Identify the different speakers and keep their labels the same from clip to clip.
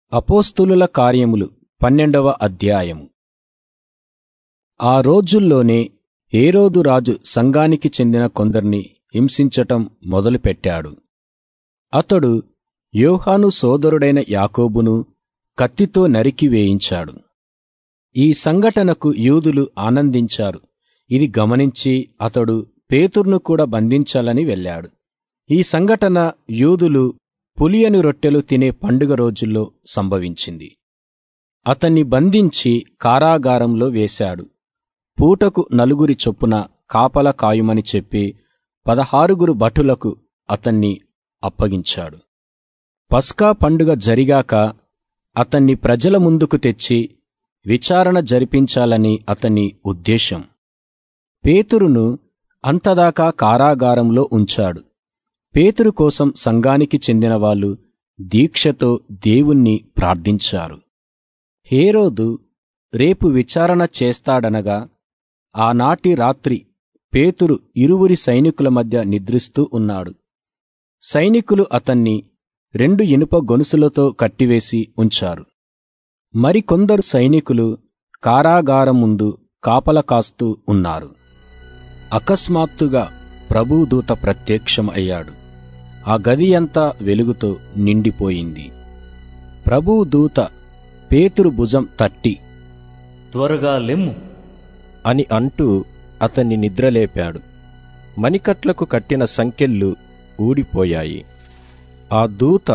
Speaker 1: అపోస్తులుల కార్యములు పన్నెండవ అధ్యాయము ఆ రోజుల్లోనే ఏరోదు రాజు సంఘానికి చెందిన కొందరిని హింసించటం మొదలుపెట్టాడు అతడు యోహాను సోదరుడైన యాకోబును కత్తితో నరికి వేయించాడు ఈ సంఘటనకు యూదులు ఆనందించారు ఇది గమనించి అతడు పేతుర్ను కూడా బంధించాలని వెళ్ళాడు ఈ సంఘటన యూదులు పులియని రొట్టెలు తినే పండుగ రోజుల్లో సంభవించింది అతన్ని బంధించి కారాగారంలో వేశాడు పూటకు నలుగురి చొప్పున కాపల కాయుమని చెప్పి పదహారుగురు భటులకు అతన్ని అప్పగించాడు పస్కా పండుగ జరిగాక అతన్ని ప్రజల ముందుకు తెచ్చి విచారణ జరిపించాలని అతని ఉద్దేశం పేతురును అంతదాకా కారాగారంలో ఉంచాడు పేతురు కోసం సంఘానికి చెందిన వాళ్ళు దీక్షతో దేవుణ్ణి ప్రార్థించారు హేరోదు రేపు విచారణ చేస్తాడనగా ఆనాటి రాత్రి పేతురు ఇరువురి సైనికుల మధ్య నిద్రిస్తూ ఉన్నాడు సైనికులు అతన్ని రెండు ఇనుప గొలుసులతో కట్టివేసి ఉంచారు మరికొందరు సైనికులు కారాగారం ముందు కాపల కాస్తూ ఉన్నారు అకస్మాత్తుగా ప్రభుదూత ప్రత్యక్షం అయ్యాడు ఆ గది అంతా వెలుగుతో నిండిపోయింది ప్రభుదూత పేతురు భుజం తట్టి
Speaker 2: త్వరగా లెమ్ము
Speaker 3: అని అంటూ అతన్ని నిద్రలేపాడు మణికట్లకు కట్టిన సంకెళ్ళు ఊడిపోయాయి ఆ దూత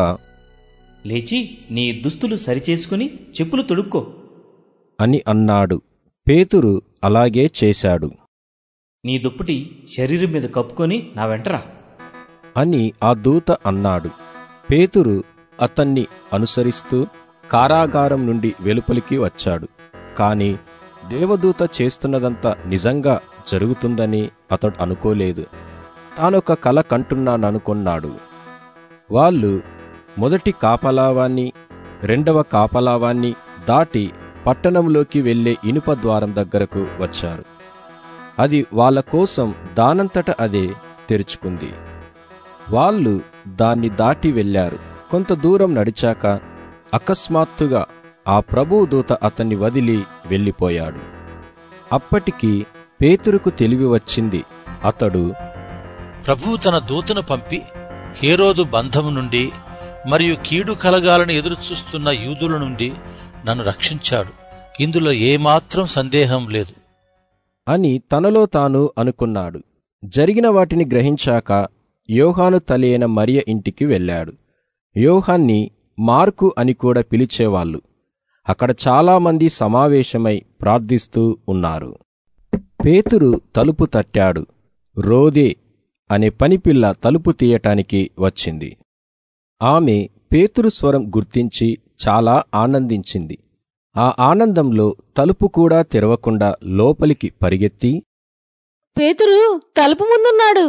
Speaker 2: లేచి నీ దుస్తులు సరిచేసుకుని చెప్పులు తొడుక్కో
Speaker 3: అని అన్నాడు పేతురు అలాగే చేశాడు
Speaker 2: నీ దుప్పటి శరీరం మీద కప్పుకొని నా వెంటరా
Speaker 3: అని ఆ దూత అన్నాడు పేతురు అతన్ని అనుసరిస్తూ కారాగారం నుండి వెలుపలికి వచ్చాడు కాని దేవదూత చేస్తున్నదంతా నిజంగా జరుగుతుందని అతడు అనుకోలేదు తానొక కల కంటున్నాననుకొన్నాడు వాళ్ళు మొదటి కాపలావాన్ని రెండవ కాపలావాన్ని దాటి పట్టణంలోకి వెళ్లే ఇనుప ద్వారం దగ్గరకు వచ్చారు అది వాళ్ళ కోసం దానంతట అదే తెరుచుకుంది వాళ్ళు దాన్ని దాటి వెళ్లారు కొంత దూరం నడిచాక అకస్మాత్తుగా ఆ ప్రభువు దూత అతన్ని వదిలి వెళ్ళిపోయాడు అప్పటికి పేతురుకు తెలివి వచ్చింది అతడు
Speaker 4: ప్రభువు తన దూతను పంపి హేరోదు బంధము నుండి మరియు కీడు కలగాలని ఎదురుచూస్తున్న యూదుల నుండి నన్ను రక్షించాడు ఇందులో ఏమాత్రం సందేహం లేదు
Speaker 3: అని తనలో తాను అనుకున్నాడు జరిగిన వాటిని గ్రహించాక యోహాను తలైన మరియ ఇంటికి వెళ్ళాడు యోహాన్ని మార్కు అని కూడా పిలిచేవాళ్ళు అక్కడ చాలామంది సమావేశమై ప్రార్థిస్తూ ఉన్నారు పేతురు తలుపు తట్టాడు రోదే అనే పనిపిల్ల తలుపు తీయటానికి వచ్చింది ఆమె పేతురు స్వరం గుర్తించి చాలా ఆనందించింది ఆ ఆనందంలో తలుపు కూడా తెరవకుండా లోపలికి పరిగెత్తి
Speaker 5: పేతురు తలుపు ముందున్నాడు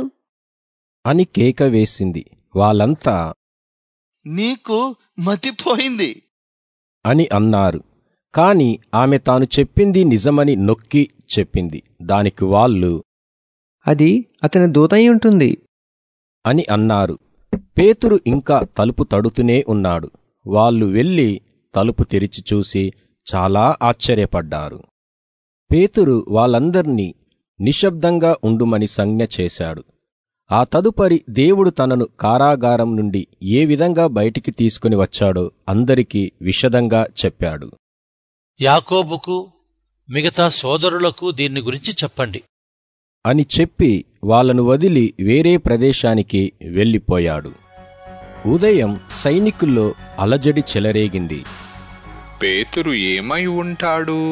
Speaker 3: అని కేక వేసింది వాళ్ళంతా
Speaker 6: నీకు మతిపోయింది
Speaker 3: అని అన్నారు కాని ఆమె తాను చెప్పింది నిజమని నొక్కి చెప్పింది దానికి వాళ్ళు
Speaker 7: అది అతని దూతయి ఉంటుంది
Speaker 3: అని అన్నారు పేతురు ఇంకా తలుపు తడుతూనే ఉన్నాడు వాళ్ళు వెళ్ళి తలుపు తెరిచి చూసి చాలా ఆశ్చర్యపడ్డారు పేతురు వాళ్ళందర్నీ నిశ్శబ్దంగా ఉండుమని సంజ్ఞ చేశాడు ఆ తదుపరి దేవుడు తనను కారాగారం నుండి ఏ విధంగా బయటికి తీసుకుని వచ్చాడో అందరికీ విషదంగా చెప్పాడు
Speaker 4: యాకోబుకు మిగతా సోదరులకు దీన్ని గురించి చెప్పండి
Speaker 3: అని చెప్పి వాళ్ళను వదిలి వేరే ప్రదేశానికి వెళ్ళిపోయాడు ఉదయం సైనికుల్లో అలజడి చెలరేగింది
Speaker 8: పేతురు ఏమై ఉంటాడు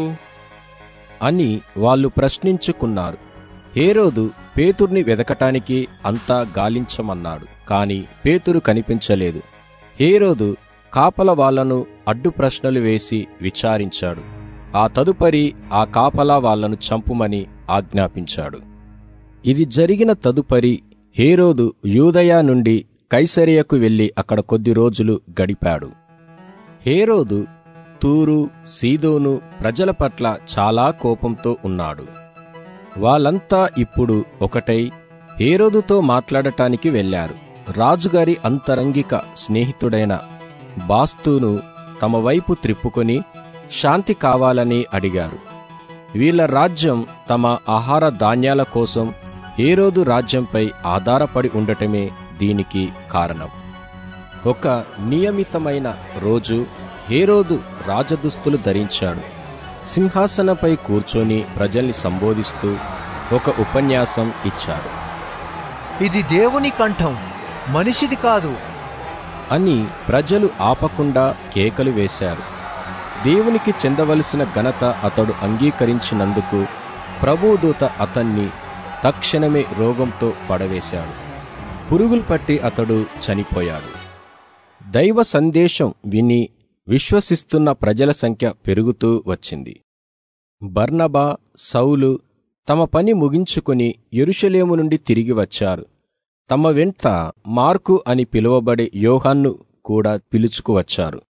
Speaker 3: అని వాళ్ళు ప్రశ్నించుకున్నారు హేరోదు పేతుర్ని వెదకటానికి అంతా గాలించమన్నాడు కాని పేతురు కనిపించలేదు హేరోదు కాపల వాళ్లను అడ్డు ప్రశ్నలు వేసి విచారించాడు ఆ తదుపరి ఆ కాపలా వాళ్లను చంపుమని ఆజ్ఞాపించాడు ఇది జరిగిన తదుపరి హేరోదు యూదయ నుండి కైసరియకు వెళ్లి అక్కడ కొద్ది రోజులు గడిపాడు హేరోదు తూరు సీదోను ప్రజల పట్ల చాలా కోపంతో ఉన్నాడు వాళ్ళంతా ఇప్పుడు ఒకటై హేరోదుతో మాట్లాడటానికి వెళ్లారు రాజుగారి అంతరంగిక స్నేహితుడైన బాస్తూను తమ వైపు త్రిప్పుకొని శాంతి కావాలని అడిగారు వీళ్ళ రాజ్యం తమ ఆహార ధాన్యాల కోసం హేరోదు రాజ్యంపై ఆధారపడి ఉండటమే దీనికి కారణం ఒక నియమితమైన రోజు హేరోదు రాజదుస్తులు ధరించాడు సింహాసనంపై కూర్చొని ప్రజల్ని సంబోధిస్తూ ఒక ఉపన్యాసం ఇచ్చాడు
Speaker 9: ఇది దేవుని కంఠం మనిషిది కాదు
Speaker 3: అని ప్రజలు ఆపకుండా కేకలు వేశారు దేవునికి చెందవలసిన ఘనత అతడు అంగీకరించినందుకు ప్రభుదూత అతన్ని తక్షణమే రోగంతో పడవేశాడు పురుగులు పట్టి అతడు చనిపోయాడు దైవ సందేశం విని విశ్వసిస్తున్న ప్రజల సంఖ్య పెరుగుతూ వచ్చింది బర్నబా సౌలు తమ పని ముగించుకుని యెరూషలేము నుండి తిరిగి వచ్చారు తమ వెంట మార్కు అని పిలువబడే యోహాన్ను కూడా పిలుచుకువచ్చారు